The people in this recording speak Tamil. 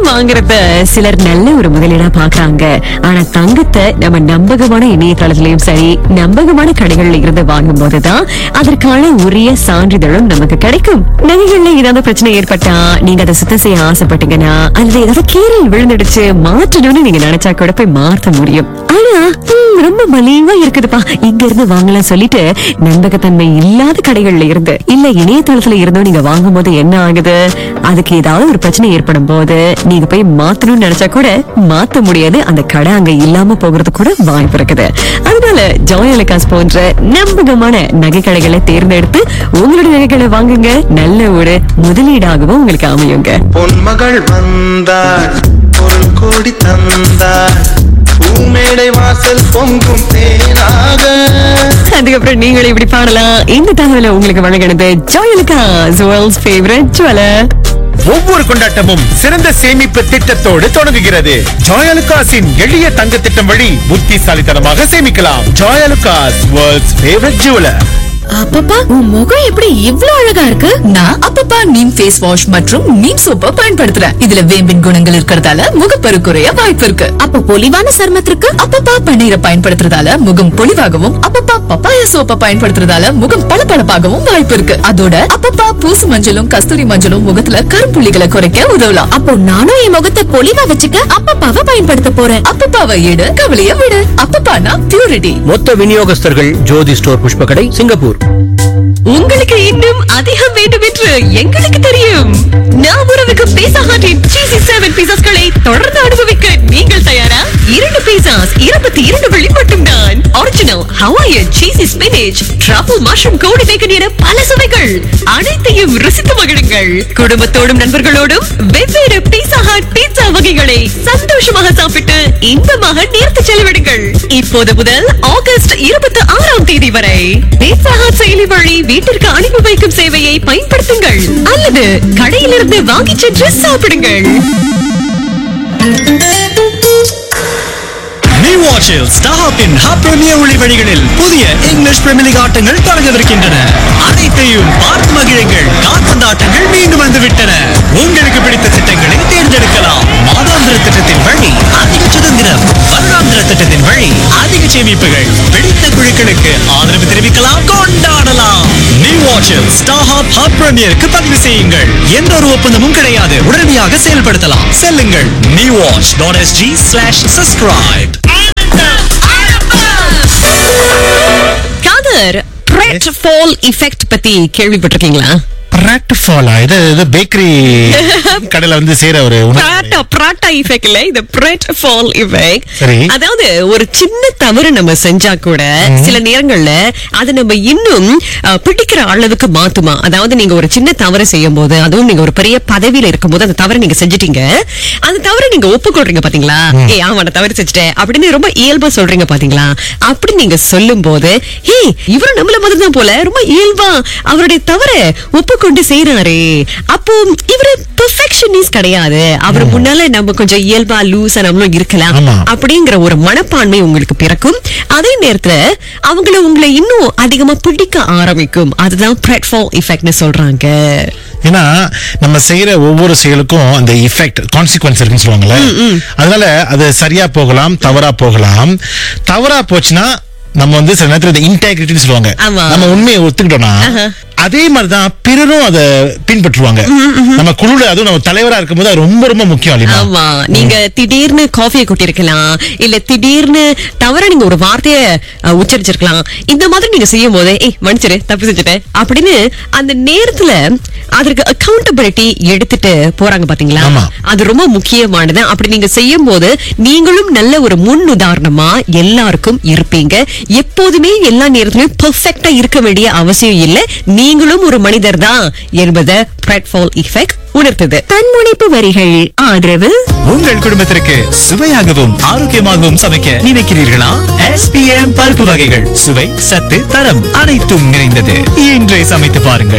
தங்கம் வாங்குறத சிலர் நல்ல ஒரு முதலீடா பாக்குறாங்க ஆனா தங்கத்தை நம்ம நம்பகமான இணையதளத்திலயும் சரி நம்பகமான கடைகள்ல இருந்து வாங்கும் போதுதான் அதற்கான உரிய சான்றிதழும் நமக்கு கிடைக்கும் நகைகள்ல ஏதாவது பிரச்சனை ஏற்பட்டா நீங்க அதை சுத்தம் செய்ய ஆசைப்பட்டீங்கன்னா அல்லது ஏதாவது கீரல் விழுந்துடுச்சு மாற்றணும்னு நீங்க நினைச்சா கூட போய் மாற்ற முடியும் ஆனா ஹம், ரொம்ப மலிவா இருக்குதுப்பா இங்க இருந்து வாங்கலாம் சொல்லிட்டு நம்பகத்தன்மை இல்லாத கடைகள்ல இருந்து இல்ல இணையதளத்துல இருந்தோ நீங்க வாங்கும் போது என்ன ஆகுது அதுக்கு ஏதாவது ஒரு பிரச்சனை ஏற்படும் போது நீங்க போய் மாத்தணும்னு நினைச்சா கூட மாத்த முடியாது அந்த கடை அங்க இல்லாம போகிறது கூட வாய்ப்பு இருக்குது அதனால ஜோயலுக்காஸ் போன்ற நம்பகமான நகை கடைகளை தேர்ந்தெடுத்து உங்களுடைய நகைகளை வாங்குங்க நல்ல ஒரு முதலீடாகவும் உங்களுக்கு அமையுங்க பொன்மகள் வந்தாள் பொருள் கோடி தந்தாள் பூமேடை வாசல் பொங்கும் தேனாக அதுக்கப்புறம் நீங்களும் இப்படி பாடலாம் இந்த தகவலை உங்களுக்கு வழங்கினது ஜோயலுக்காஸ் வேர்ல்ட்ஸ் ஃபேவரட் ஜுவலர் ஒவ்வொரு கொண்டாட்டமும் சிறந்த சேமிப்பு திட்டத்தோடு தொடங்குகிறது ஜாயலுகாஸின் எளிய தங்க திட்டம் வழி புத்திசாலித்தனமாக சேமிக்கலாம் ஜாயலுகாஸ் வேர்ல்ட்ஸ் ஃபேவரட் ஜுவலர் அப்பப்பா உன் முகம் எப்படி இவ்ளோ அழகா இருக்கு நான் அப்பப்பா நீம் ஃபேஸ் வாஷ் மற்றும் நீம் சோப்பை பயன்படுத்துறேன் இதுல வேம்பின் குணங்கள் இருக்கறதால முகப்பரு குறைய வாய்ப்பு இருக்கு அப்ப பொலிவான சருமத்திற்கு அப்பப்பா பன்னீரை பயன்படுத்துறதால முகம் பொலிவாகவும் அப்பப்பா பப்பாயா சோப்பை பயன்படுத்துறதால முகம் பளபளப்பாகவும் வாய்ப்பு இருக்கு அதோட அப்பப்பா பூசு மஞ்சளும் கஸ்தூரி மஞ்சளும் முகத்துல கருப்புள்ளிகளை குறைக்க உதவலாம் அப்போ நானும் என் முகத்தை பொலிவா வச்சுக்க அப்பப்பாவை பயன்படுத்த போறேன் அப்பப்பாவை எடு கவலைய விடு அப்பப்பானா பியூரிட்டி மொத்த விநியோகஸ்தர்கள் ஜோதி ஸ்டோர் புஷ்பகடை சிங்கப்பூர் உங்களுக்கு இன்னும் அதிகம் வேண்டும் என்று எங்களுக்கு தெரியும் நாம் உறவுக்கு பீசா ஹாட்டின் சீசி செவன் பீசாஸ்களை தொடர்ந்து அனுபவிக்க நீங்கள் தயாரா இரண்டு பீசாஸ் இருபத்தி இரண்டு வெள்ளி மட்டும்தான் original Hawaiian cheesy spinach truffle mushroom கோடி பேக்கன் என பல சுவைகள் அனைத்தையும் ருசித்து மகிழுங்கள் குடும்பத்தோடும் நண்பர்களோடும் வெவ்வேறு பீசா ஹாட் பீட்சா வகைகளை சந்தோஷமாக சாப்பிட்டு இன்பமாக நேர்த்து செலவிடுங்கள் இப்போது முதல் ஆகஸ்ட் இருபத்தி ஆறாம் தேதி வரை பீட்சா ஹாட் செயலி வழி வீட்டிற்கு அனுப்பி வைக்கும் சேவையை பயன்படுத்துங்கள் அல்லது கடையிலிருந்து வாங்கிச் சென்று சாப்பிடுங்கள் நியூ வாட்சில் ஸ்டாஹாப்பின் ஹாப் பிரீமியர் ஒளி வழிகளில் புதிய இங்கிலீஷ் பிரீமியர் லீக் ஆட்டங்கள் தொடங்கவிருக்கின்றன அனைத்தையும் பார்த்து மகிழுங்கள் கால்பந்து ஆட்டங்கள் மீண்டும் வந்துவிட்டன உங்களுக்கு பிடித்த திட்டங்களை தேர்ந்தெடுக்கலாம் மாதாந்திர திட்டத்தின் வழி அதிக சுதந்திரம் வருடாந்திர திட்டத்தின் வழி அதிக சேமிப்புகள் பிடித்த குழுக்களுக்கு ஆதரவு தெரிவிக்கலாம் கொண்டாடலாம் நியூ வாட்சில் ஸ்டாஹாப் ஹாப் பிரீமியருக்கு பதிவு செய்யுங்கள் எந்த ஒரு ஒப்பந்தமும் கிடையாது உடனடியாக செயல்படுத்தலாம் செல்லுங்கள் new watch dot SG slash subscribe காதர் பிரெட் ஃபால் எஃபெக்ட் பத்தி கேள்விப்பட்டிருக்கீங்களா பிராட் ஃபாலா இது இது பேக்கரி கடையில வந்து செய்யற ஒரு உணவு பிராட்டா பிராட்டா இஃபெக்ட் இல்ல இது பிரெட் ஃபால் இஃபெக்ட் சரி. அதாவது ஒரு சின்ன தவறு நம்ம செஞ்சா கூட சில நேரங்கள்ல அது நம்ம இன்னும் அஹ், பிடிக்கிற அளவுக்கு மாத்துமா அதாவது நீங்க ஒரு சின்ன தவறு செய்யும் போது அதுவும் நீங்க ஒரு பெரிய பதவியில இருக்கும்போது அந்த தவறை நீங்க செஞ்சிட்டீங்க அந்த தவறை நீங்க ஒப்புக்கொள்றீங்க பாத்தீங்களா ஏ ஆமா நான் தவறு செஞ்சுட்டேன் அப்படின்னு ரொம்ப இயல்பா சொல்றீங்க பாத்தீங்களா அப்படி நீங்க சொல்லும் போது ஹே இவரும் நம்மள மாதிரி தான் போல ரொம்ப இயல்பா அவருடைய தவறை ஒப்புக்கொண்டு செய்யறாரே அப்போ இவரு பெர்ஃபெக்ஷனிஸ்ட் கிடையாது அவர் முன்னால நம்ம கொஞ்சம் இயல்பா லூஸா நம்மளும் இருக்கலாம் ஆமா. அப்படிங்கிற ஒரு மனப்பான்மை உங்களுக்கு பிறக்கும் அதே நேரத்துல அவங்கள உங்களை இன்னும் அதிகமா பிடிக்க ஆரம்பிக்கும் அதுதான் பிளாட்ஃபார்ம் எஃபெக்ட்னு சொல்றாங்க ஏன்னா நம்ம செய்யற ஒவ்வொரு செயலுக்கும் அந்த இஃபெக்ட் கான்சிக்வன்ஸ் இருக்குன்னு சொல்லுவாங்கல்ல அதனால அது சரியா போகலாம் தவறா போகலாம் தவறா போச்சுன்னா நம்ம வந்து சில நேரத்துல இன்டெகிரிட்டின்னு சொல்லுவாங்க ஆமா. நம்ம உண்மையை ஒத்துக்கிட்டோம்னா அதே மாதிரிதான் பிறரும் அதை பின்பற்றுவாங்க நம்ம குழுல அதுவும் நம்ம தலைவரா இருக்கும்போது அது ரொம்ப ரொம்ப முக்கியம் இல்லையா ஆமா நீங்க திடீர்னு காஃபியை கொட்டிருக்கலாம் இல்ல திடீர்னு தவற நீங்க ஒரு வார்த்தைய அஹ், உச்சரிச்சிருக்கலாம் இந்த மாதிரி நீங்க செய்யும் போது ஏய் மன்னிச்சிரு தப்பு செஞ்சுட்டேன் அப்படின்னு அந்த நேரத்துல அதற்கு அக்கௌண்டபிலிட்டி எடுத்துட்டு போறாங்க பாத்தீங்களா ஆமா. அது ரொம்ப முக்கியமானது அப்படி நீங்க செய்யும் போது நீங்களும் நல்ல ஒரு முன் உதாரணமா எல்லாருக்கும் இருப்பீங்க எப்போதுமே எல்லா நேரத்திலும் பெர்ஃபெக்ட்டா இருக்க வேண்டிய அவசியம் இல்ல நீங்களும் ஒரு மனிதர் தான் என்பதை பிளாட்ஃபால் இஃபெக்ட் உணர்த்தது தன்முனைப்பு வரிகள் ஆதரவு உங்கள் குடும்பத்திற்கு சுவையாகவும் ஆரோக்கியமாகவும் சமைக்க நினைக்கிறீர்களா எஸ்பிஎம் பருப்பு வகைகள் சுவை சத்து தரம் அனைத்தும் நிறைந்தது இன்றே சமைத்து பாருங்கள்